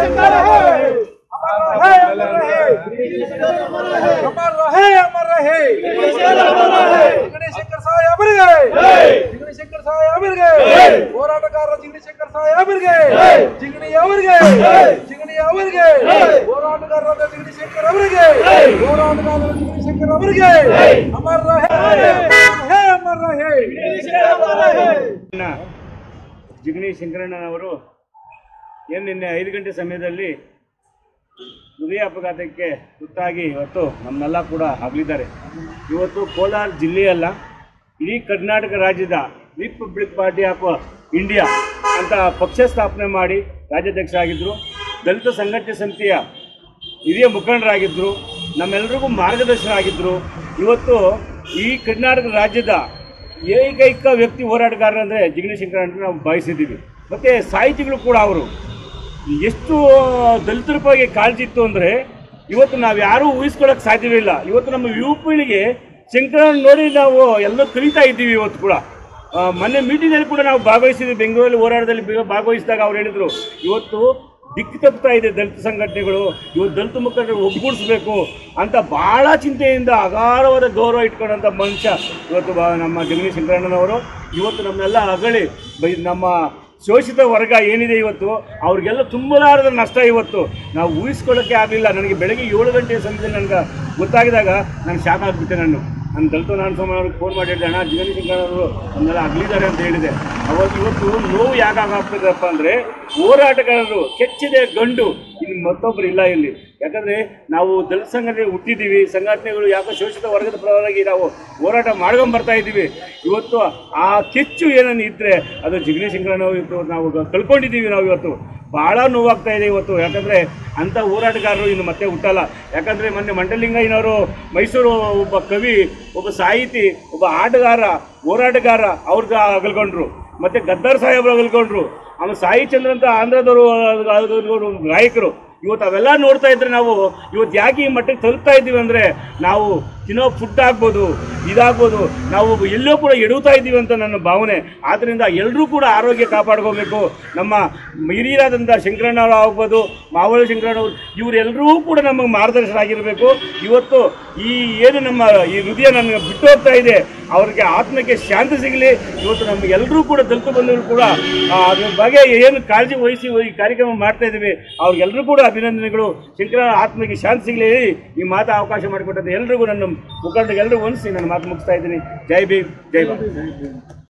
ಅಮರ್ ರಹೇ ಅಮರ್ ರಹೇ ಜಿಗಣಿ ಶಂಕರ್ ಸಾಹೇಬರಿಗೆ ಜಿಗಣಿ ಶಂಕರ್ ಸಾಹೇಬರಿಗೆ ಹೋರಾಟಗಾರರ ಜಿಗಣಿ ಶಂಕರ್ ಸಾಹೇಬರಿಗೆ ಜಿಗಣಿ ಅವರಿಗೆ ಜಿಗಣಿ ಅವರಿಗೆ ಹೋರಾಟಗಾರರಾದ ಜಿಗಣಿ ಶಂಕರ್ ಅವರಿಗೆ ಹೋರಾಟಗಾರರ ಜಿಗಣಿ ಶಂಕರ್ ಅವರಿಗೆ ಅಮರ್ ರಹೇ ಹೇ ಅಮರ್ ರಹೇ ಅಣ್ಣ ಜಿಗಣಿ ಶಂಕರಣ್ಣನವರು ಏನು ನಿನ್ನೆ ಐದು ಗಂಟೆ ಸಮಯದಲ್ಲಿ ಹೃದಯ ಅಪಘಾತಕ್ಕೆ ತುತ್ತಾಗಿ ಇವತ್ತು ನಮ್ಮನ್ನೆಲ್ಲ ಕೂಡ ಅಗಲಿದ್ದಾರೆ ಇವತ್ತು ಕೋಲಾರ ಜಿಲ್ಲೆಯಲ್ಲ ಇಡೀ ಕರ್ನಾಟಕ ರಾಜ್ಯದ ರಿಪಬ್ಲಿಕ್ ಪಾರ್ಟಿ ಆಫ್ ಇಂಡಿಯಾ ಅಂತ ಪಕ್ಷ ಸ್ಥಾಪನೆ ಮಾಡಿ ರಾಜ್ಯಾಧ್ಯಕ್ಷರಾಗಿದ್ದರು ದಲಿತ ಸಂಘಟನೆ ಸಮಿತಿಯ ಹಿರಿಯ ಮುಖಂಡರಾಗಿದ್ದರು ನಮ್ಮೆಲ್ಲರಿಗೂ ಮಾರ್ಗದರ್ಶನರಾಗಿದ್ದರು ಇವತ್ತು ಈ ಕರ್ನಾಟಕ ರಾಜ್ಯದ ಏಕೈಕ ವ್ಯಕ್ತಿ ಹೋರಾಟಗಾರ ಅಂದರೆ ಜಿಗಣೇಶ್ ಶಂಕರಣ್ಣ ನಾವು ಭಾವಿಸಿದ್ದೀವಿ ಮತ್ತು ಸಾಹಿತಿಗಳು ಕೂಡ ಅವರು ಎಷ್ಟು ದಲಿತರ ಬಗ್ಗೆ ಕಾಳಜಿ ಇತ್ತು ಅಂದರೆ ಇವತ್ತು ನಾವು ಯಾರೂ ಊಹಿಸ್ಕೊಳ್ಳೋಕೆ ಸಾಧ್ಯವೇ ಇಲ್ಲ ಇವತ್ತು ನಮ್ಮ ಯುವ ಪೀಳಿಗೆ ಶಂಕರಣ್ಣ ನೋಡಿ ನಾವು ಎಲ್ಲ ಕಲಿತಾ ಇದ್ದೀವಿ ಇವತ್ತು ಕೂಡ ಆ, ಮೊನ್ನೆ ಮೀಟಿಂಗಲ್ಲಿ ಕೂಡ ನಾವು ಭಾಗವಹಿಸಿದ್ವಿ ಬೆಂಗಳೂರಲ್ಲಿ ಹೋರಾಟದಲ್ಲಿ ಬೆ- ಭಾಗವಹಿಸಿದಾಗ ಅವ್ರು ಹೇಳಿದರು ಇವತ್ತು ದಿಕ್ಕು ತಪ್ಪುತ್ತಾ ಇದೆ ದಲಿತ ಸಂಘಟನೆಗಳು ಇವತ್ತು ದಲಿತ ಮುಖಂಡರು ಒಗ್ಗೂಡಿಸ್ಬೇಕು ಅಂತ ಭಾಳ ಚಿಂತೆಯಿಂದ ಅಗಾರವಾದ ಗೌರವ ಇಟ್ಕೊಂಡಂಥ ಮನುಷ್ಯ ಇವತ್ತು ಬಾ- ನಮ್ಮ ಜಗದೀಶ್ ಶಂಕರಣ್ಣನವರು ಇವತ್ತು ನಮ್ಮನ್ನೆಲ್ಲ ಅಗಳಿ ಬೈ ನಮ್ಮ ಶೋಷಿತ ವರ್ಗ ಏನಿದೆ ಇವತ್ತು ಅವ್ರಿಗೆಲ್ಲ ತುಂಬಲಾರದ ನಷ್ಟ ಇವತ್ತು ನಾವು ಊಹಿಸ್ಕೊಳ್ಳೋಕ್ಕೆ ಆಗಲಿಲ್ಲ ನನಗೆ ಬೆಳಗ್ಗೆ ಏಳು ಗಂಟೆ ಸಮಯದಲ್ಲಿ ನನಗೆ ಗೊತ್ತಾಗಿದಾಗ ನಾನು ಶಾಕ್ ಆಗಿಬಿಟ್ಟೆ ನಾನು ನಾನು ದಲಿತ ನಾನು ಸ್ವಾಮಿ ಅವ್ರಿಗೆ ಫೋನ್ ಮಾಡಿ ಹೇಳಿದೆ ಅಣ್ಣ ಜೀವನ ಸಿಂಗಣ್ಣವರು ನನ್ನೆಲ್ಲ ಅಗಲಿದ್ದಾರೆ ಅಂತ ಹೇಳಿದೆ ಅವಾಗ ಇವತ್ತು ನೋವು ಯಾಕೆ ಆಗ್ತದಪ್ಪ ಅಂದರೆ ಹೋರಾಟಗಾರರು ಕೆಚ್ಚಿದೆ ಗಂಡು ಇನ್ನು ಮತ್ತೊಬ್ಬರು ಇಲ್ಲ ಇಲ್ಲಿ ಯಾಕಂದರೆ ನಾವು ದಲಿತ ಸಂಘಟನೆ ಹುಟ್ಟಿದ್ದೀವಿ ಸಂಘಟನೆಗಳು ಯಾಕೋ ಶೋಷಿತ ವರ್ಗದ ಪರವಾಗಿ ನಾವು ಹೋರಾಟ ಮಾಡ್ಕೊಂಡ್ ಬರ್ತಾ ಇದ್ದೀವಿ ಇವತ್ತು ಆ ಕೆಚ್ಚು ಏನನ್ನು ಇದ್ದರೆ ಅದು ಜಿಗ್ನಿ ಶಂಕರಣ್ಣವ್ರು ಇವತ್ತು ನಾವು ಕಳ್ಕೊಂಡಿದ್ದೀವಿ ನಾವು ಇವತ್ತು ಭಾಳ ನೋವಾಗ್ತಾ ಇದೆ ಇವತ್ತು ಯಾಕಂದರೆ ಅಂಥ ಹೋರಾಟಗಾರರು ಇನ್ನು ಮತ್ತೆ ಹುಟ್ಟಲ್ಲ ಯಾಕಂದರೆ ಮೊನ್ನೆ ಮಂಡಲಿಂಗಯ್ಯನವರು ಮೈಸೂರು ಒಬ್ಬ ಕವಿ ಒಬ್ಬ ಸಾಹಿತಿ ಒಬ್ಬ ಆಟಗಾರ ಹೋರಾಟಗಾರ ಅವ್ರಿಗೆ ಅಗಲ್ಕೊಂಡ್ರು ಮತ್ತು ಗದ್ದಾರ್ ಸಾಹೇಬ್ರು ಅಗಲ್ಕೊಂಡ್ರು ಆಮೇಲೆ ಸಾಯಿ ಚಂದ್ರ ಅಂತ ಆಂಧ್ರದವರು ಅಗಲ್ಕೊಂಡ್ರು ಗಾಯಕರು ಇವತ್ತು ಅವೆಲ್ಲ ನೋಡ್ತಾ ಇದ್ರೆ ನಾವು ಇವತ್ತು ಯಾಕೆ ಈ ಮಟ್ಟಕ್ಕೆ ತಲುಪ್ತಾ ಇದ್ದೀವಿ ಅಂದರೆ ನಾವು ತಿನ್ನೋ ಫುಡ್ ಆಗ್ಬೋದು ಇದಾಗ್ಬೋದು ನಾವು ಎಲ್ಲೋ ಕೂಡ ಎಡುತ್ತಾ ಇದ್ದೀವಿ ಅಂತ ನನ್ನ ಭಾವನೆ ಆದ್ದರಿಂದ ಎಲ್ಲರೂ ಕೂಡ ಆರೋಗ್ಯ ಕಾಪಾಡ್ಕೋಬೇಕು ನಮ್ಮ ಹಿರಿಯರಾದಂಥ ಶಂಕರಣ್ಣವರು ಆಗ್ಬೋದು ಮಾವಳಿ ಶಂಕರಣ್ಣವರು ಇವರೆಲ್ಲರೂ ಕೂಡ ನಮಗೆ ಮಾರ್ಗದರ್ಶನ ಆಗಿರಬೇಕು ಇವತ್ತು ಈ ಏನು ನಮ್ಮ ಈ ಹೃದಯ ನನಗೆ ಬಿಟ್ಟು ಹೋಗ್ತಾ ಇದೆ ಅವ್ರಿಗೆ ಆತ್ಮಕ್ಕೆ ಶಾಂತಿ ಸಿಗಲಿ ಇವತ್ತು ನಮಗೆಲ್ಲರೂ ಕೂಡ ದಲಿತ ಬಂಧುಗಳು ಕೂಡ ಆ, ಅದ್ರ ಬಗ್ಗೆ ಏನು ಕಾಳಜಿ ವಹಿಸಿ ಈ ಕಾರ್ಯಕ್ರಮ ಮಾಡ್ತಾ ಇದ್ದೀವಿ ಅವ್ರಿಗೆಲ್ಲರೂ ಕೂಡ ಅಭಿನಂದನೆಗಳು ಶಂಕರ ಆತ್ಮಕ್ಕೆ ಶಾಂತಿ ಸಿಗಲಿ ಈ ಮಾತು ಅವಕಾಶ ಮಾಡಿಕೊಟ್ಟಂತೆ ಎಲ್ರಿಗೂ ನನ್ನ ಮುಖಂಡರಿಗೆಲ್ಲರಿಗೂ ಹೊಂದಿಸಿ ನನ್ನ ಮಾತು ಮುಗಿಸ್ತಾ ಇದ್ದೀನಿ ಜೈ ಭೀಮ್ ಜೈ ಭಾರತ್